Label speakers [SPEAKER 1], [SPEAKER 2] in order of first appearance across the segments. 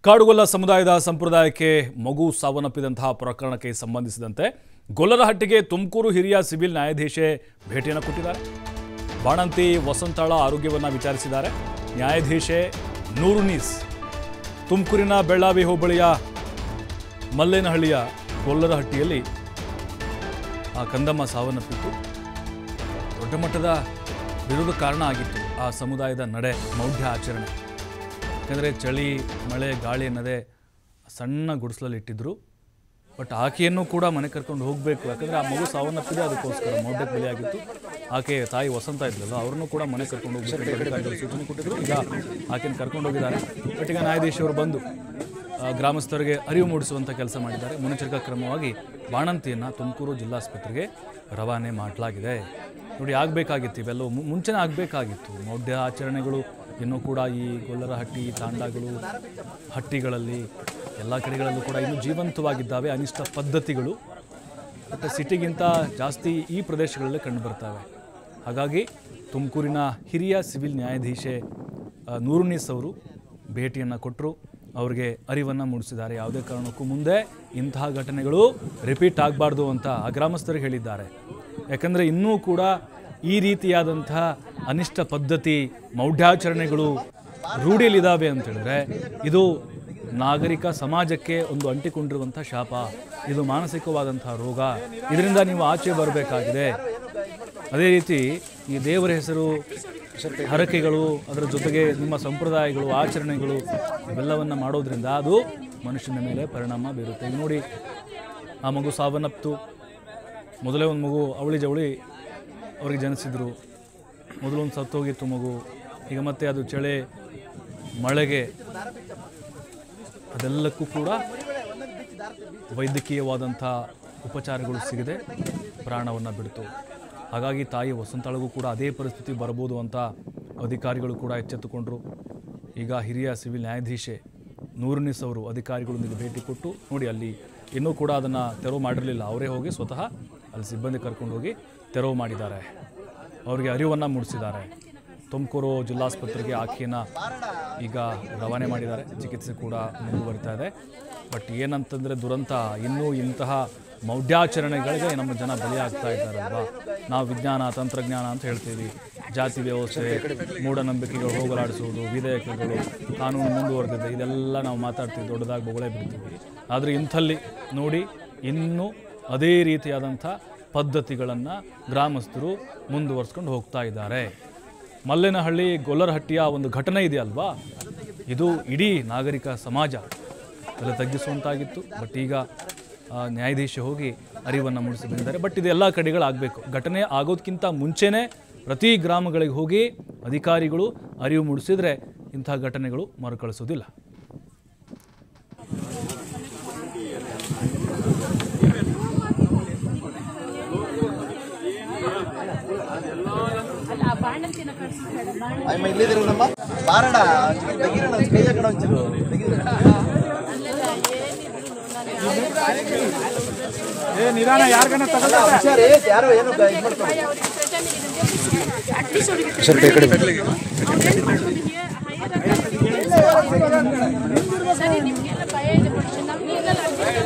[SPEAKER 1] ಕಾಡುಗೊಲ್ಲ ಸಮುದಾಯದ ಸಂಪ್ರದಾಯಕ್ಕೆ ಮಗು ಸಾವನ್ನಪ್ಪಿದಂತಹ ಪ್ರಕರಣಕ್ಕೆ ಸಂಬಂಧಿಸಿದಂತೆ ಗೊಲ್ಲರಹಟ್ಟಿಗೆ ತುಮಕೂರು ಹಿರಿಯ ಸಿವಿಲ್ ನ್ಯಾಯಾಧೀಶೆ ಭೇಟಿಯನ್ನು ಕೊಟ್ಟಿದ್ದಾರೆ ಬಾಣಂತಿ ವಸಂತಾಳ ಆರೋಗ್ಯವನ್ನು ವಿಚಾರಿಸಿದ್ದಾರೆ ನ್ಯಾಯಾಧೀಶೆ ನೂರುನೀಸ್ ತುಮಕೂರಿನ ಬೆಳ್ಳಾವಿ ಹೋಬಳಿಯ ಮಲ್ಲೇನಹಳ್ಳಿಯ ಗೊಲ್ಲರಹಟ್ಟಿಯಲ್ಲಿ ಆ ಕಂದಮ್ಮ ಸಾವನ್ನಪ್ಪಿತ್ತು ದೊಡ್ಡ ಮಟ್ಟದ ವಿರೋಧ ಕಾರಣ ಆಗಿತ್ತು ಆ ಸಮುದಾಯದ ನಡೆ ಮೌಢ್ಯ ಆಚರಣೆ ಯಾಕಂದರೆ ಚಳಿ ಮಳೆ ಗಾಳಿ ಅನ್ನೋದೇ ಸಣ್ಣ ಗುಡಿಸಲಲ್ಲಿ ಇಟ್ಟಿದ್ರು ಬಟ್ ಆಕೆಯನ್ನು ಕೂಡ ಮನೆ ಕರ್ಕೊಂಡು ಹೋಗಬೇಕು ಯಾಕಂದರೆ ಆ ಮಗು ಸಾವನ್ನಪ್ಪಿದೆ ಅದಕ್ಕೋಸ್ಕರ ಮೌಢ್ಯಕ್ಕೆ ಬಲಿಯಾಗಿತ್ತು ಆಕೆ ತಾಯಿ ವಸಂತ ಇದ್ಲಲ್ಲ ಅವ್ರನ್ನೂ ಕೂಡ ಮನೆ ಕರ್ಕೊಂಡು ಹೋಗ್ಬೇಕು ಸೂಚನೆ ಕೊಟ್ಟಿದ್ರು ಈಗ ಆಕೆಯನ್ನು ಕರ್ಕೊಂಡು ಹೋಗಿದ್ದಾರೆ ಬಟ್ ಈಗ ನ್ಯಾಯಾಧೀಶರು ಬಂದು ಆ, ಗ್ರಾಮಸ್ಥರಿಗೆ ಅರಿವು ಮೂಡಿಸುವಂಥ ಕೆಲಸ ಮಾಡಿದ್ದಾರೆ ಮುನ್ನೆಚ್ಚರಿಕಾ ಕ್ರಮವಾಗಿ ಬಾಣಂತಿಯನ್ನು ತುಮಕೂರು ಜಿಲ್ಲಾಸ್ಪತ್ರೆಗೆ ರವಾನೆ ಮಾಡಲಾಗಿದೆ ನೋಡಿ ಆಗಬೇಕಾಗಿತ್ತು ಇವೆಲ್ಲವೂ ಮು- ಮುಂಚೆನೇ ಆಗಬೇಕಾಗಿತ್ತು ಮೌಢ್ಯ ಆಚರಣೆಗಳು ಇನ್ನೂ ಕೂಡ ಈ ಗೊಲ್ಲರಹಟ್ಟಿ ತಾಂಡಗಳು ಹಟ್ಟಿಗಳಲ್ಲಿ ಎಲ್ಲ ಕಡೆಗಳಲ್ಲೂ ಕೂಡ ಇನ್ನೂ ಜೀವಂತವಾಗಿದ್ದಾವೆ ಅನಿಷ್ಟ ಪದ್ಧತಿಗಳು ಮತ್ತು ಸಿಟಿಗಿಂತ ಜಾಸ್ತಿ ಈ ಪ್ರದೇಶಗಳಲ್ಲೇ ಕಂಡುಬರ್ತವೆ ಹಾಗಾಗಿ ತುಮಕೂರಿನ ಹಿರಿಯ ಸಿವಿಲ್ ನ್ಯಾಯಾಧೀಶೆ ಆ, ನೂರುನೀಸ್ ಅವರು ಭೇಟಿಯನ್ನು ಕೊಟ್ಟರು ಅವರಿಗೆ ಅರಿವನ್ನು ಮೂಡಿಸಿದ್ದಾರೆ ಯಾವುದೇ ಕಾರಣಕ್ಕೂ ಮುಂದೆ ಇಂತಹ ಘಟನೆಗಳು ರಿಪೀಟ್ ಆಗಬಾರ್ದು ಅಂತ ಆ ಗ್ರಾಮಸ್ಥರಿಗೆ ಹೇಳಿದ್ದಾರೆ ಯಾಕಂದರೆ ಇನ್ನೂ ಕೂಡ ಈ ರೀತಿಯಾದಂತಹ ಅನಿಷ್ಟ ಪದ್ಧತಿ ಮೌಢ್ಯಾಚರಣೆಗಳು ರೂಢಿಯಲ್ಲಿದ್ದಾವೆ ಅಂತ ಹೇಳಿದ್ರೆ ಇದು ನಾಗರಿಕ ಸಮಾಜಕ್ಕೆ ಒಂದು ಅಂಟಿಕೊಂಡಿರುವಂಥ ಶಾಪ ಇದು ಮಾನಸಿಕವಾದಂತಹ ರೋಗ ಇದರಿಂದ ನೀವು ಆಚೆ ಬರಬೇಕಾಗಿದೆ ಅದೇ ರೀತಿ ಈ ದೇವರ ಹೆಸರು ಹರಕೆಗಳು ಅದರ ಜೊತೆಗೆ ನಿಮ್ಮ ಸಂಪ್ರದಾಯಗಳು ಆಚರಣೆಗಳು ಇವೆಲ್ಲವನ್ನು ಮಾಡೋದ್ರಿಂದ ಅದು ಮನುಷ್ಯನ ಮೇಲೆ ಪರಿಣಾಮ ಬೀರುತ್ತೆ ಈಗ ನೋಡಿ ಆ ಮಗು ಸಾವನ್ನಪ್ತು ಮೊದಲೇ ಒಂದು ಮಗು ಅವಳಿ ಜವಳಿ ಅವ್ರಿಗೆ ಜನಿಸಿದ್ರು ಮೊದಲೊಂದು ಸತ್ತೋಗಿತ್ತು ಮಗು ಈಗ ಮತ್ತೆ ಅದು ಚಳಿ ಮಳೆಗೆ ಅದೆಲ್ಲಕ್ಕೂ ಕೂಡ ವೈದ್ಯಕೀಯವಾದಂಥ ಉಪಚಾರಗಳು ಸಿಗದೆ ಪ್ರಾಣವನ್ನು ಬಿಡ್ತು ಹಾಗಾಗಿ ತಾಯಿ ವಸಂತಳಗೂ ಕೂಡ ಅದೇ ಪರಿಸ್ಥಿತಿ ಬರ್ಬೋದು ಅಂತ ಅಧಿಕಾರಿಗಳು ಕೂಡ ಎಚ್ಚೆತ್ತುಕೊಂಡ್ರು ಈಗ ಹಿರಿಯ ಸಿವಿಲ್ ನ್ಯಾಯಾಧೀಶೆ ನೂರುನಿಸ್ ಅವರು ಅಧಿಕಾರಿಗಳೊಂದಿಗೆ ಭೇಟಿ ಕೊಟ್ಟು ನೋಡಿ ಅಲ್ಲಿ ಇನ್ನೂ ಕೂಡ ಅದನ್ನು ತೆರವು ಮಾಡಿರಲಿಲ್ಲ ಅವರೇ ಹೋಗಿ ಸ್ವತಃ ಅಲ್ಲಿ ಸಿಬ್ಬಂದಿ ಕರ್ಕೊಂಡು ಹೋಗಿ ತೆರವು ಮಾಡಿದ್ದಾರೆ ಅವರಿಗೆ ಅರಿವನ್ನು ಮೂಡಿಸಿದ್ದಾರೆ ತುಮಕೂರು ಜಿಲ್ಲಾಸ್ಪತ್ರೆಗೆ ಆಕೆಯನ್ನು ಈಗ ರವಾನೆ ಮಾಡಿದ್ದಾರೆ ಚಿಕಿತ್ಸೆ ಕೂಡ ಮುಂದುವರಿತಾ ಇದೆ ಬಟ್ ಏನಂತಂದರೆ ದುರಂತ ಇನ್ನೂ ಇಂತಹ ಮೌಢ್ಯಾಚರಣೆಗಳಿಗೆ ನಮ್ಮ ಜನ ಬಲಿಯಾಗ್ತಾ ಇದ್ದಾರಲ್ವಾ ನಾವು ವಿಜ್ಞಾನ ತಂತ್ರಜ್ಞಾನ ಅಂತ ಹೇಳ್ತೀವಿ ಜಾತಿ ವ್ಯವಸ್ಥೆ ಮೂಢನಂಬಿಕೆಗಳು ಹೋಗಲಾಡಿಸುವುದು ವಿಧೇಯಕಗಳು ಕಾನೂನು ಮುಂದುವರೆದಿದೆ ಇದೆಲ್ಲ ನಾವು ಮಾತಾಡ್ತೀವಿ ದೊಡ್ಡದಾಗಿ ಬೊಗಳೆ ಬಿಡ್ತೀವಿ ಆದರೆ ಇಂಥಲ್ಲಿ ನೋಡಿ ಇನ್ನೂ ಅದೇ ರೀತಿಯಾದಂಥ ಪದ್ಧತಿಗಳನ್ನು ಗ್ರಾಮಸ್ಥರು ಮುಂದುವರಿಸ್ಕೊಂಡು ಹೋಗ್ತಾ ಇದ್ದಾರೆ ಮಲ್ಲೇನಹಳ್ಳಿ ಗೊಲ್ಲರಹಟ್ಟಿಯ ಒಂದು ಘಟನೆ ಇದೆಯಲ್ವಾ ಇದು ಇಡೀ ನಾಗರಿಕ ಸಮಾಜ ತಲೆ ತಗ್ಗಿಸುವಂತಾಗಿತ್ತು ಬಟ್ ಈಗ ಆ, ನ್ಯಾಯಾಧೀಶ ಹೋಗಿ ಅರಿವನ್ನು ಮೂಡಿಸಿ ಬಂದಿದ್ದಾರೆ ಬಟ್ ಇದು ಎಲ್ಲ ಕಡೆಗಳಾಗಬೇಕು ಘಟನೆ ಆಗೋದಕ್ಕಿಂತ ಮುಂಚೆನೇ ಪ್ರತಿ ಗ್ರಾಮಗಳಿಗೆ ಹೋಗಿ ಅಧಿಕಾರಿಗಳು ಅರಿವು ಮೂಡಿಸಿದರೆ ಇಂಥ ಘಟನೆಗಳು ಮರುಕಳಿಸೋದಿಲ್ಲ
[SPEAKER 2] ಅಮ್ಮ ಇಲ್ಲಿದ್ದೀರಲ್ಲಮ್ಮ ಬಾರಣ ತೆಗೀರಣ ಕೈ ಹಾಕೋಣ ಒಂಚೂರು ತೆಗೀರಿ. ಅಲ್ಲ, ಹುಷಾರಿ ಯಾರೋ ಏನೋ ಗ- ಇದ್ ಮಾಡ್ತಾರೆ.
[SPEAKER 3] ಸರಿ ನಿಮ್ಗೆಲ್ಲ ಭಯ ಇದೆ ಬಿಡಿ. ನಮ್ಗೆಲ್ಲ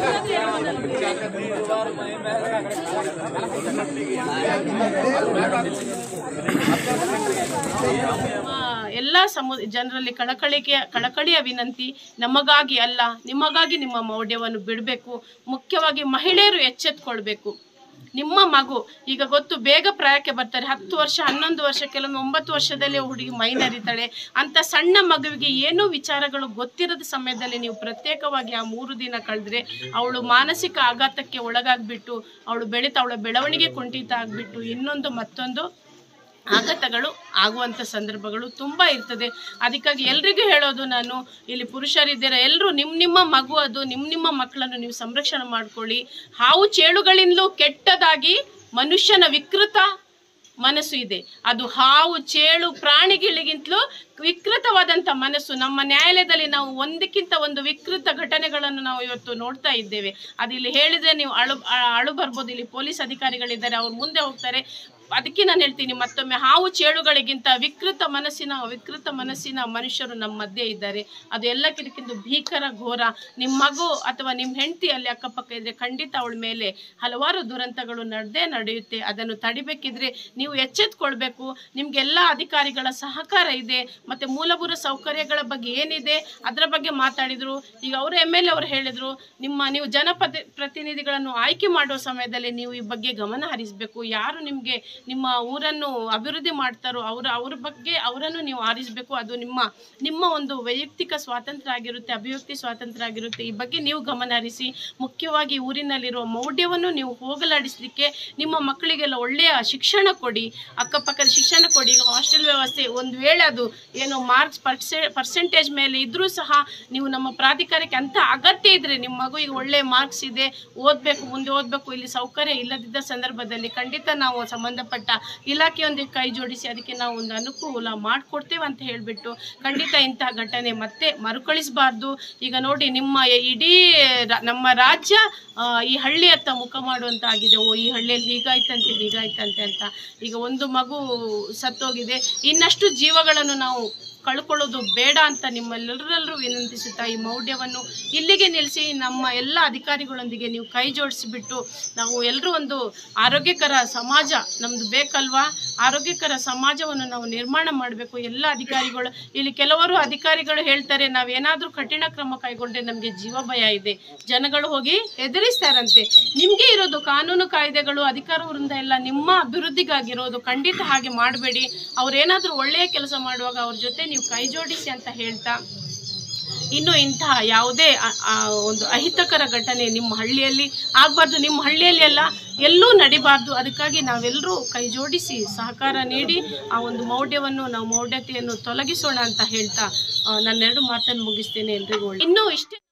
[SPEAKER 3] ಆ, ಎಲ್ಲ ಸಮು ಜನರಲ್ಲಿ ಕಳಕಳಿಕೆಯ ಕಳಕಳಿಯ ವಿನಂತಿ ನಮಗಾಗಿ ಅಲ್ಲ ನಿಮಗಾಗಿ ನಿಮ್ಮ ಮೌಢ್ಯವನ್ನು ಬಿಡಬೇಕು ಮುಖ್ಯವಾಗಿ ಮಹಿಳೆಯರು ಎಚ್ಚೆತ್ಕೊಳ್ಬೇಕು ನಿಮ್ಮ ಮಗು ಈಗ ಗೊತ್ತು ಬೇಗ ಪ್ರಾಯಕ್ಕೆ ಬರ್ತಾರೆ ಹತ್ತು ವರ್ಷ ಹನ್ನೊಂದು ವರ್ಷ ಕೆಲವೊಮ್ಮೆ ಒಂಬತ್ತು ವರ್ಷದಲ್ಲಿ ಹುಡುಗಿ ಮೈನರಿತಾಳೆ ಅಂತ ಸಣ್ಣ ಮಗುವಿಗೆ ಏನೂ ವಿಚಾರಗಳು ಗೊತ್ತಿರದ ಸಮಯದಲ್ಲಿ ನೀವು ಪ್ರತ್ಯೇಕವಾಗಿ ಆ ಮೂರು ದಿನ ಕಳೆದ್ರೆ ಅವಳು ಮಾನಸಿಕ ಆಘಾತಕ್ಕೆ ಒಳಗಾಗ್ಬಿಟ್ಟು ಅವಳು ಬೆಳೀತಾ ಅವಳ ಬೆಳವಣಿಗೆ ಕುಂಠಿತ ಆಗ್ಬಿಟ್ಟು ಇನ್ನೊಂದು ಮತ್ತೊಂದು ಆಘಾತಗಳು ಆಗುವಂಥ ಸಂದರ್ಭಗಳು ತುಂಬ ಇರ್ತದೆ ಅದಕ್ಕಾಗಿ ಎಲ್ರಿಗೂ ಹೇಳೋದು ನಾನು ಇಲ್ಲಿ ಪುರುಷರಿದ್ದೀರ ಎಲ್ಲರೂ ನಿಮ್ಮ ನಿಮ್ಮ ಮಗು ಅದು ನಿಮ್ಮ ನಿಮ್ಮ ಮಕ್ಕಳನ್ನು ನೀವು ಸಂರಕ್ಷಣೆ ಮಾಡ್ಕೊಳ್ಳಿ ಹಾವು ಚೇಳುಗಳಿಂದಲೂ ಕೆಟ್ಟದಾಗಿ ಮನುಷ್ಯನ ವಿಕೃತ ಮನಸ್ಸು ಇದೆ ಅದು ಹಾವು ಚೇಳು ಪ್ರಾಣಿಗಳಿಗಿಂತಲೂ ವಿಕೃತವಾದಂಥ ಮನಸ್ಸು ನಮ್ಮ ನ್ಯಾಯಾಲಯದಲ್ಲಿ ನಾವು ಒಂದಕ್ಕಿಂತ ಒಂದು ವಿಕೃತ ಘಟನೆಗಳನ್ನು ನಾವು ಇವತ್ತು ನೋಡ್ತಾ ಇದ್ದೇವೆ ಅದು ಇಲ್ಲಿ ಹೇಳಿದ್ರೆ ನೀವು ಅಳು ಆ- ಅಳು ಬರ್ಬೋದು ಇಲ್ಲಿ ಪೊಲೀಸ್ ಅಧಿಕಾರಿಗಳಿದ್ದಾರೆ ಅವ್ರು ಮುಂದೆ ಹೋಗ್ತಾರೆ ಅದಕ್ಕೆ ನಾನು ಹೇಳ್ತೀನಿ ಮತ್ತೊಮ್ಮೆ ಹಾವು ಚೇಳುಗಳಿಗಿಂತ ವಿಕೃತ ಮನಸ್ಸಿನ ವಿಕೃತ ಮನಸ್ಸಿನ ಮನುಷ್ಯರು ನಮ್ಮ ಮಧ್ಯೆ ಇದ್ದಾರೆ ಅದು ಎಲ್ಲಕ್ಕಿಂತ ಭೀಕರ ಘೋರ ನಿಮ್ಮ ಮಗು ಅಥವಾ ನಿಮ್ಮ ಹೆಂಡತಿ ಅಲ್ಲಿ ಅಕ್ಕಪಕ್ಕ ಇದ್ರೆ ಖಂಡಿತ ಅವಳ ಮೇಲೆ ಹಲವಾರು ದುರಂತಗಳು ನಡೆದೇ ನಡೆಯುತ್ತೆ ಅದನ್ನು ತಡಿಬೇಕಿದ್ರೆ ನೀವು ಎಚ್ಚೆತ್ಕೊಳ್ಬೇಕು ನಿಮ್ಗೆಲ್ಲ ಅಧಿಕಾರಿಗಳ ಸಹಕಾರ ಇದೆ ಮತ್ತೆ ಮೂಲಭೂತ ಸೌಕರ್ಯಗಳ ಬಗ್ಗೆ ಏನಿದೆ ಅದರ ಬಗ್ಗೆ ಮಾತಾಡಿದ್ರು ಈಗ ಅವರು ಎಮ್ ಎಲ್ ಎ ಅವರು ಹೇಳಿದ್ರು ನಿಮ್ಮ ನೀವು ಜನಪದ ಪ್ರತಿನಿಧಿಗಳನ್ನು ಆಯ್ಕೆ ಮಾಡುವ ಸಮಯದಲ್ಲಿ ನೀವು ಈ ಬಗ್ಗೆ ಗಮನ ಹರಿಸಬೇಕು ಯಾರು ನಿಮಗೆ ನಿಮ್ಮ ಊರನ್ನು ಅಭಿವೃದ್ಧಿ ಮಾಡ್ತಾರೋ ಅವರ ಅವ್ರ ಬಗ್ಗೆ ಅವರನ್ನು ನೀವು ಆರಿಸಬೇಕು ಅದು ನಿಮ್ಮ ನಿಮ್ಮ ಒಂದು ವೈಯಕ್ತಿಕ ಸ್ವಾತಂತ್ರ್ಯ ಆಗಿರುತ್ತೆ ಅಭಿವ್ಯಕ್ತಿ ಸ್ವಾತಂತ್ರ್ಯ ಆಗಿರುತ್ತೆ ಈ ಬಗ್ಗೆ ನೀವು ಗಮನ ಹರಿಸಿ ಮುಖ್ಯವಾಗಿ ಊರಿನಲ್ಲಿರುವ ಮೌಢ್ಯವನ್ನು ನೀವು ಹೋಗಲಾಡಿಸಲಿಕ್ಕೆ ನಿಮ್ಮ ಮಕ್ಕಳಿಗೆಲ್ಲ ಒಳ್ಳೆಯ ಶಿಕ್ಷಣ ಕೊಡಿ ಅಕ್ಕಪಕ್ಕದ ಶಿಕ್ಷಣ ಕೊಡಿ ಈಗ ಹಾಸ್ಟೆಲ್ ವ್ಯವಸ್ಥೆ ಒಂದು ವೇಳೆ ಅದು ಏನು ಮಾರ್ಕ್ಸ್ ಪರ್ಸೆ ಪರ್ಸೆಂಟೇಜ್ ಮೇಲೆ ಇದ್ರೂ ಸಹ ನೀವು ನಮ್ಮ ಪ್ರಾಧಿಕಾರಕ್ಕೆ ಅಂತ ಅಗತ್ಯ ಇದ್ರೆ ನಿಮ್ಮ ಮಗು ಈಗ ಒಳ್ಳೆ ಮಾರ್ಕ್ಸ್ ಇದೆ ಓದಬೇಕು ಮುಂದೆ ಓದಬೇಕು ಇಲ್ಲಿ ಸೌಕರ್ಯ ಇಲ್ಲದಿದ್ದ ಸಂದರ್ಭದಲ್ಲಿ ಖಂಡಿತ ನಾವು ಸಂಬಂಧಪಟ್ಟ ಇಲಾಖೆಯೊಂದಿಗೆ ಕೈ ಜೋಡಿಸಿ ಅದಕ್ಕೆ ನಾವು ಒಂದು ಅನುಕೂಲ ಮಾಡಿಕೊಡ್ತೇವೆ ಅಂತ ಹೇಳಿಬಿಟ್ಟು ಖಂಡಿತ ಇಂತಹ ಘಟನೆ ಮತ್ತೆ ಮರುಕಳಿಸಬಾರ್ದು ಈಗ ನೋಡಿ ನಿಮ್ಮ ಇಡೀ ರ- ನಮ್ಮ ರಾಜ್ಯ ಆ, ಈ ಹಳ್ಳಿಯತ್ತ ಮುಖ ಮಾಡುವಂತಾಗಿದೆ ಓ ಈ ಹಳ್ಳಿಯಲ್ಲಿ ಹೀಗಾಯ್ತಂತೆ ಹೀಗಾಯ್ತಂತೆ ಅಂತ ಈಗ ಒಂದು ಮಗು ಸತ್ತೋಗಿದೆ ಇನ್ನಷ್ಟು ಜೀವಗಳನ್ನು ನಾವು ಕಳ್ಕೊಳ್ಳೋದು ಬೇಡ ಅಂತ ನಿಮ್ಮೆಲ್ಲರಲ್ಲರೂ ವಿನಂತಿಸುತ್ತಾ ಈ ಮೌಢ್ಯವನ್ನು ಇಲ್ಲಿಗೆ ನಿಲ್ಲಿಸಿ ನಮ್ಮ ಎಲ್ಲ ಅಧಿಕಾರಿಗಳೊಂದಿಗೆ ನೀವು ಕೈ ಜೋಡಿಸಿಬಿಟ್ಟು ನಾವು ಎಲ್ಲರೂ ಒಂದು ಆರೋಗ್ಯಕರ ಸಮಾಜ ನಮ್ದು ಬೇಕಲ್ವಾ ಆರೋಗ್ಯಕರ ಸಮಾಜವನ್ನು ನಾವು ನಿರ್ಮಾಣ ಮಾಡಬೇಕು ಎಲ್ಲ ಅಧಿಕಾರಿಗಳು ಇಲ್ಲಿ ಕೆಲವರು ಅಧಿಕಾರಿಗಳು ಹೇಳ್ತಾರೆ ನಾವೇನಾದರೂ ಕಠಿಣ ಕ್ರಮ ಕೈಗೊಂಡ್ರೆ ನಮಗೆ ಜೀವ ಭಯ ಇದೆ ಜನಗಳು ಹೋಗಿ ಹೆದರಿಸ್ತಾರಂತೆ ನಿಮಗೆ ಇರೋದು ಕಾನೂನು ಕಾಯ್ದೆಗಳು ಅಧಿಕಾರ ವೃಂದ ಎಲ್ಲ ನಿಮ್ಮ ಅಭಿವೃದ್ಧಿಗಾಗಿರೋದು ಖಂಡಿತ ಹಾಗೆ ಮಾಡಬೇಡಿ ಅವ್ರೇನಾದರೂ ಒಳ್ಳೆಯ ಕೆಲಸ ಮಾಡುವಾಗ ಅವ್ರ ಜೊತೆ ನೀವು ಕೈ ಜೋಡಿಸಿ ಅಂತ ಹೇಳ್ತಾ ಇನ್ನು ಇಂತಹ ಯಾವುದೇ ಅ- ಆ ಒಂದು ಅಹಿತಕರ ಘಟನೆ ನಿಮ್ಮ ಹಳ್ಳಿಯಲ್ಲಿ ಆಗಬಾರ್ದು ನಿಮ್ಮ ಹಳ್ಳಿಯಲ್ಲಿ ಎಲ್ಲ ಎಲ್ಲೂ ನಡಿಬಾರ್ದು ಅದಕ್ಕಾಗಿ ನಾವೆಲ್ಲರೂ ಕೈ ಜೋಡಿಸಿ ಸಹಕಾರ ನೀಡಿ ಆ ಒಂದು ಮೌಢ್ಯವನ್ನು ನಾವು ಮೌಢ್ಯತೆಯನ್ನು ತೊಲಗಿಸೋಣ ಅಂತ ಹೇಳ್ತಾ ಆ, ನನ್ನೆರಡು ಮಾತನ್ನು ಮುಗಿಸ್ತೇನೆ ಎಲ್ರಿಗೂ ಒಳ್ಳೆ- ಇನ್ನೂ ಇಷ್ಟೇ